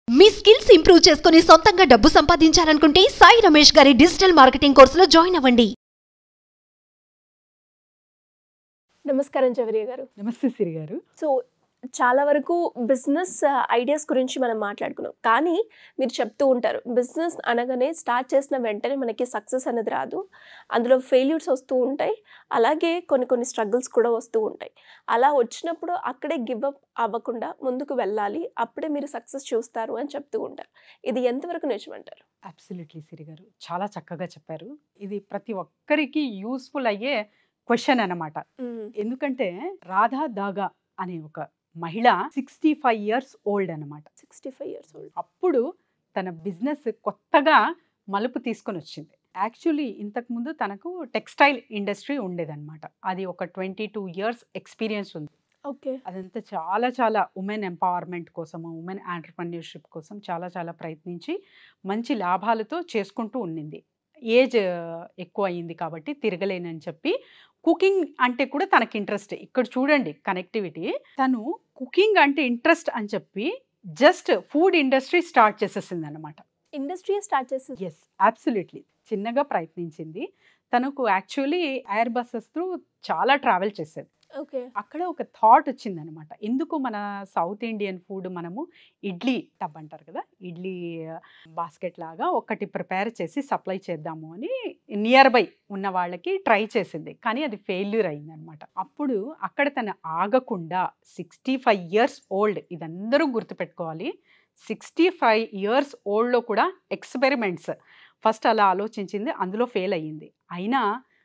మీ skills improve చేసుకుని సొంతంగా డబ్బు సంపాదించాలనుకుంటే సాయి రమేష్ గారి డిజిటల్ మార్కెటింగ్ కోర్సులో జాయిన్ అవ్వండి నమస్కారం చౌదరి గారు నమస్తే సిరి గారు సో చాలా వరకు బిజినెస్ ఐడియాస్ గురించి మనం మాట్లాడుకున్నాం కానీ మీరు చెప్తూ ఉంటారు బిజినెస్ అనగానే స్టార్ట్ చేసిన వెంటనే మనకి సక్సెస్ అనేది రాదు అందులో ఫెయిల్యూర్స్ వస్తూ ఉంటాయి అలాగే కొన్ని కొన్ని స్ట్రగుల్స్ కూడా వస్తూ ఉంటాయి అలా వచ్చినప్పుడు అక్కడే గివ్ అప్ అవ్వకుండా ముందుకు వెళ్ళాలి అప్పుడే మీరు సక్సెస్ చూస్తారు అని చెప్తూ ఉంటారు ఇది ఎంతవరకు నిజమంటారు అబ్సల్యూట్లీ సిరి గారు చాలా చక్కగా చెప్పారు ఇది ప్రతి ఒక్కరికి యూస్ఫుల్ అయ్యే క్వశ్చన్ అన్నమాట ఎందుకంటే రాధా దాగా అనే ఒక మహిళ సిక్స్టీ ఫైవ్ ఇయర్స్ ఓల్డ్ అన్నమాట సిక్స్టీ ఫైవ్ ఇయర్స్ ఓల్డ్ అప్పుడు తన బిజినెస్ కొత్తగా మలుపు తీసుకొని వచ్చింది యాక్చువల్లీ ఇంతకుముందు తనకు టెక్స్టైల్ ఇండస్ట్రీ ఉండేదన్నమాట అది ఒక ట్వంటీ టూ ఇయర్స్ ఎక్స్పీరియన్స్ ఉంది ఓకే అదంతా చాలా చాలా ఉమెన్ ఎంపవర్మెంట్ కోసము ఉమెన్ ఆంటర్ప్రెన్యూర్షిప్ కోసం చాలా చాలా ప్రయత్నించి మంచి లాభాలతో చేసుకుంటూ ఉండింది ఏజ్ ఎక్కువ అయ్యింది కాబట్టి తిరగలేనని చెప్పి కుకింగ్ అంటే కూడా తనకి ఇంట్రెస్ట్ ఇక్కడ చూడండి కనెక్టివిటీ తను కుకింగ్ అంటే ఇంట్రెస్ట్ అని చెప్పి జస్ట్ ఫుడ్ ఇండస్ట్రీ స్టార్ట్ చేసేసింది అనమాట ఇండస్ట్రీ స్టార్ట్ చేసి ఎస్ అబ్సల్యూట్లీ చిన్నగా ప్రయత్నించింది తనకు యాక్చువల్లీ ఎయిర్ బస్సెస్ త్రూ చాలా ట్రావెల్ చేసేది ఓకే అక్కడ ఒక థాట్ వచ్చిందనమాట ఎందుకు మన సౌత్ ఇండియన్ ఫుడ్ మనము ఇడ్లీ టబ్ అంటారు కదా ఇడ్లీ బాస్కెట్ లాగా ఒకటి ప్రిపేర్ చేసి సప్లై చేద్దాము అని నియర్ బై ఉన్న వాళ్ళకి ట్రై చేసింది కానీ అది ఫెయిల్యూర్ అయిందనమాట అప్పుడు అక్కడ తన ఆగకుండా సిక్స్టీ ఫైవ్ ఇయర్స్ ఓల్డ్ ఇదందరూ గుర్తుపెట్టుకోవాలి సిక్స్టీ ఫైవ్ ఇయర్స్ ఓల్డ్లో కూడా ఎక్స్పెరిమెంట్స్ ఫస్ట్ అలా ఆలోచించింది అందులో ఫెయిల్ అయ్యింది అయినా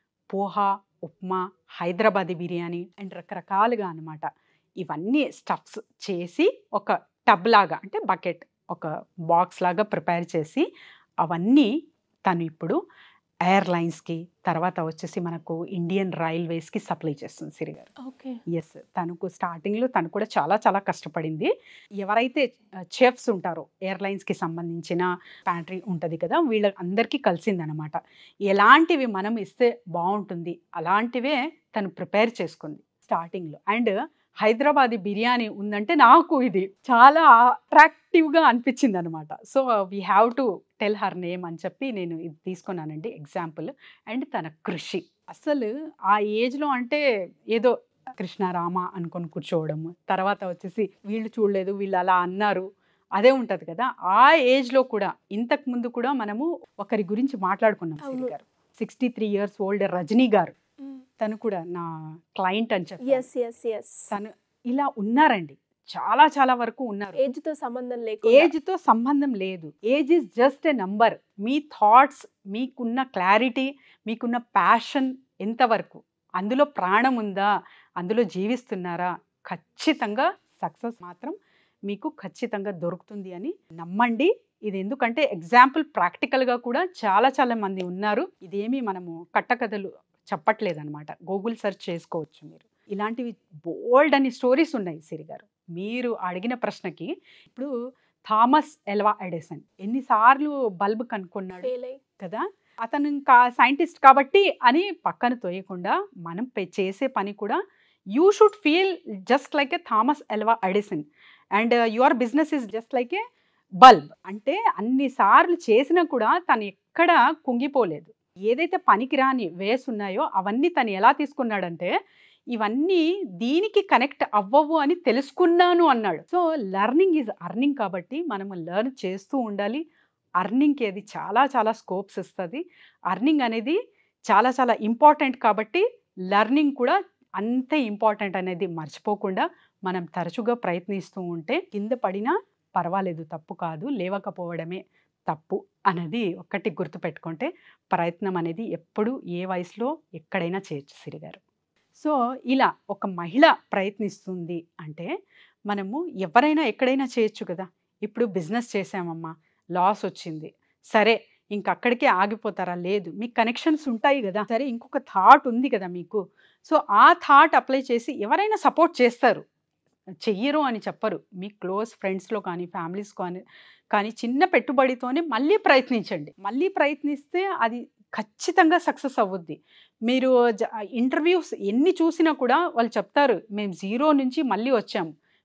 పోహా ఉప్మా హైదరాబాదీ బిర్యానీ అండ్ రకరకాలుగా అనమాట ఇవన్నీ స్టఫ్స్ చేసి ఒక టబ్ లాగా అంటే బకెట్ ఒక బాక్స్ లాగా ప్రిపేర్ చేసి అవన్నీ తను ఇప్పుడు ఎయిర్లైన్స్కి తర్వాత వచ్చేసి మనకు ఇండియన్ రైల్వేస్కి సప్లై చేస్తుంది సిరి గారు ఓకే ఎస్ తనకు స్టార్టింగ్లో తను కూడా చాలా చాలా కష్టపడింది ఎవరైతే చెఫ్స్ ఉంటారో ఎయిర్లైన్స్కి సంబంధించిన ప్యాంట్రీ ఉంటుంది కదా వీళ్ళ అందరికీ కలిసిందనమాట ఎలాంటివి మనం ఇస్తే బాగుంటుంది అలాంటివే తను ప్రిపేర్ చేసుకుంది స్టార్టింగ్లో అండ్ హైదరాబాదీ బిర్యానీ ఉందంటే నాకు ఇది చాలా అట్రాక్టివ్గా అనిపించింది అనమాట so we have to tell her name అని చెప్పి నేను ఇది తీసుకున్నానండి ఎగ్జాంపుల్ అండ్ తన కృషి అసలు ఆ ఏజ్లో అంటే ఏదో కృష్ణారామ అనుకొని కూర్చోవడము తర్వాత వచ్చేసి వీళ్ళు చూడలేదు వీళ్ళు అలా అన్నారు అదే ఉంటుంది కదా ఆ ఏజ్లో కూడా ఇంతకు ముందు కూడా మనము ఒకరి గురించి మాట్లాడుకున్నాం సిరి అవును. గారు sixty three years old Rajani గారు తను కూడా నా క్లయింట్ అని చెప్పి ఎస్ ఎస్ ఎస్ తను ఇలా ఉన్నారండి చాలా చాలా వరకు ఉన్నారు ఏజ్ తో సంబంధం లేకుండా ఏజ్తో సంబంధం లేదు age is just a number మీ థాట్స్ మీకున్న క్లారిటీ మీకున్న ప్యాషన్ ఎంతవరకు అందులో ప్రాణం ఉందా అందులో జీవిస్తున్నారా ఖచ్చితంగా సక్సెస్ మాత్రం మీకు ఖచ్చితంగా దొరుకుతుంది అని నమ్మండి ఇది ఎందుకంటే ఎగ్జాంపుల్ ప్రాక్టికల్గా కూడా చాలా చాలా మంది ఉన్నారు ఇదేమి మనము కట్టకథలు చెప్పట్లేదన్నమాట గూగుల్ సెర్చ్ చేసుకోవచ్చు మీరు ఇలాంటివి బోల్డ్ అని స్టోరీస్ ఉన్నాయి సిరి గారు మీరు అడిగిన ప్రశ్నకి ఇప్పుడు థామస్ ఎల్వా ఎడిసన్ ఎన్నిసార్లు బల్బ్ కనుక్కున్నాడు ఫెయిల్ అయ్యి కదా అతను ఇంకా సైంటిస్ట్ కాబట్టి అని పక్కన తోయకుండా మనం పె- చేసే పని కూడా you should feel just like a Thomas Alva Edison and your business is just like a bulb అంటే అన్నిసార్లు చేసినా కూడా తను ఎక్కడ కుంగిపోలేదు ఏదైతే పనికిరాని వేస్ ఉన్నాయో అవన్నీ తను ఎలా తీసుకున్నాడంటే ఇవన్నీ దీనికి కనెక్ట్ అవ్వవు అని తెలుసుకున్నాను అన్నాడు సో లెర్నింగ్ ఈజ్ అర్నింగ్ కాబట్టి మనము లెర్న్ చేస్తూ ఉండాలి అర్నింగ్కి అది చాలా చాలా స్కోప్స్ ఇస్తుంది అర్నింగ్ అనేది చాలా చాలా ఇంపార్టెంట్ కాబట్టి లెర్నింగ్ కూడా అంతే ఇంపార్టెంట్ అనేది మర్చిపోకుండా మనం తరచుగా ప్రయత్నిస్తూ ఉంటే కింద పడినా పర్వాలేదు తప్పు కాదు లేవకపోవడమే తప్పు అనేది ఒక్కటి గుర్తుపెట్టుకుంటే ప్రయత్నం అనేది ఎప్పుడు ఏ వయసులో ఎక్కడైనా చేయొచ్చు సిరిగారు సో ఇలా ఒక మహిళ ప్రయత్నిస్తుంది అంటే మనము ఎవరైనా ఎక్కడైనా చేయొచ్చు కదా ఇప్పుడు బిజినెస్ చేసామమ్మా లాస్ వచ్చింది సరే ఇంకక్కడికే ఆగిపోతారా లేదు మీకు కనెక్షన్స్ ఉంటాయి కదా సరే ఇంకొక థాట్ ఉంది కదా మీకు సో ఆ థాట్ అప్లై చేసి ఎవరైనా సపోర్ట్ చేస్తారు చెయ్యరు అని చెప్పరు మీ క్లోజ్ ఫ్రెండ్స్లో కానీ ఫ్యామిలీస్ కానీ కానీ చిన్న పెట్టుబడితోనే మళ్ళీ ప్రయత్నించండి మళ్ళీ ప్రయత్నిస్తే అది ఖచ్చితంగా సక్సెస్ అవ్వుద్ది మీరు ఇంటర్వ్యూస్ ఎన్ని చూసినా కూడా వాళ్ళు చెప్తారు మేము జీరో నుంచి మళ్ళీ వచ్చాము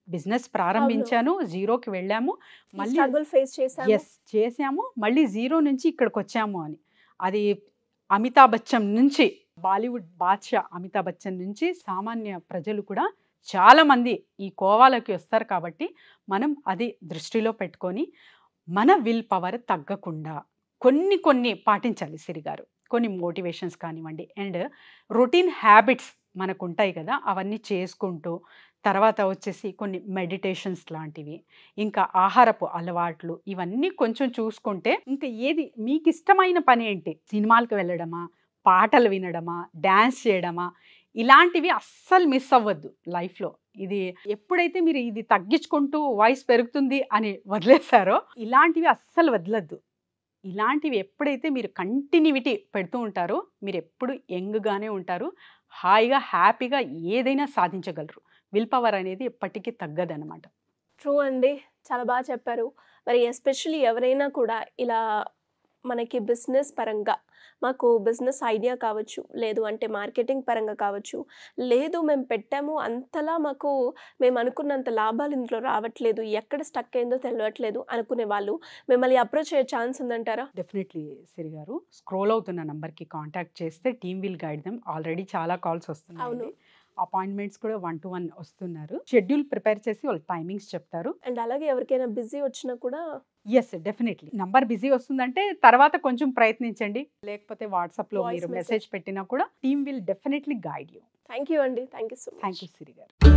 బిజినెస్ ప్రారంభించాను జీరోకి వెళ్ళాము మళ్ళీ స్ట్రగుల్ ఫేస్ చేశాము ఎస్ చేసాము మళ్ళీ జీరో నుంచి ఇక్కడికి వచ్చాము అని అది అమితాబ్ బచ్చన్ నుంచి బాలీవుడ్ బాద్షా అమితాబ్ బచ్చన్ నుంచి సామాన్య ప్రజలు కూడా చాలా మంది ఈ కోవాలకి వస్తారు కాబట్టి మనం అది దృష్టిలో పెట్టుకొని మన విల్ పవర్ తగ్గకుండా కొన్ని కొన్ని పాటించాలి సిరిగారు కొన్ని మోటివేషన్స్ కానివ్వండి అండ్ రొటీన్ హ్యాబిట్స్ మనకు ఉంటాయి కదా అవన్నీ చేసుకుంటూ తర్వాత వచ్చేసి కొన్ని మెడిటేషన్స్ లాంటివి ఇంకా ఆహారపు అలవాట్లు ఇవన్నీ కొంచెం చూసుకుంటే ఇంకా ఏది మీకు ఇష్టమైన పని ఏంటి సినిమాలకు వెళ్ళడమా పాటలు వినడమా డ్యాన్స్ చేయడమా ఇలాంటివి అస్సలు మిస్ అవ్వద్దు లైఫ్లో ఇది ఎప్పుడైతే మీరు ఇది తగ్గించుకుంటూ వాయిస్ పెరుగుతుంది అని వదిలేశారో ఇలాంటివి అస్సలు వదలద్దు ఇలాంటివి ఎప్పుడైతే మీరు కంటిన్యూటీ పెడుతూ ఉంటారో మీరు ఎప్పుడు యంగ్గానే ఉంటారు హాయిగా హ్యాపీగా ఏదైనా సాధించగలరు విల్ పవర్ అనేది ఎప్పటికీ తగ్గదనమాట ట్రూ అండి చాలా బాగా చెప్పారు మరి ఎస్పెషల్లీ ఎవరైనా కూడా ఇలా మనకి బిజినెస్ పరంగా మాకు బిజినెస్ ఐడియా కావచ్చు లేదు అంటే మార్కెటింగ్ పరంగా కావచ్చు లేదు మేము పెట్టాము అంతలా మాకు మేము అనుకున్నంత లాభాలు ఇందులో రావట్లేదు ఎక్కడ స్టక్ అయిందో తెలియట్లేదు అనుకునే వాళ్ళు మిమ్మల్ని అప్రోచ్ అయ్యే ఛాన్స్ ఉందంటారా డెఫినెట్లీ సిరి గారు స్క్రోల్ అవుతున్న నంబర్కి కాంటాక్ట్ చేస్తే team will guide them already చాలా కాల్స్ వస్తున్నాయి అవును. అపాయింట్మెంట్స్ కూడా వన్ టు వన్ వస్తున్నారు షెడ్యూల్ ప్రిపేర్ చేసి వాళ్ళు టైమింగ్స్ చెప్తారు అండ్ అలాగే ఎవరికైనా బిజీ వచ్చినా కూడా ఎస్ డెఫినెట్లీ నంబర్ బిజీ వస్తుందంటే తర్వాత కొంచెం ప్రయత్నించండి లేకపోతే వాట్సాప్లో Voice మీరు message. మెసేజ్ పెట్టినా కూడా team will definitely guide you thank you అండి thank you so thank much you Siri గారు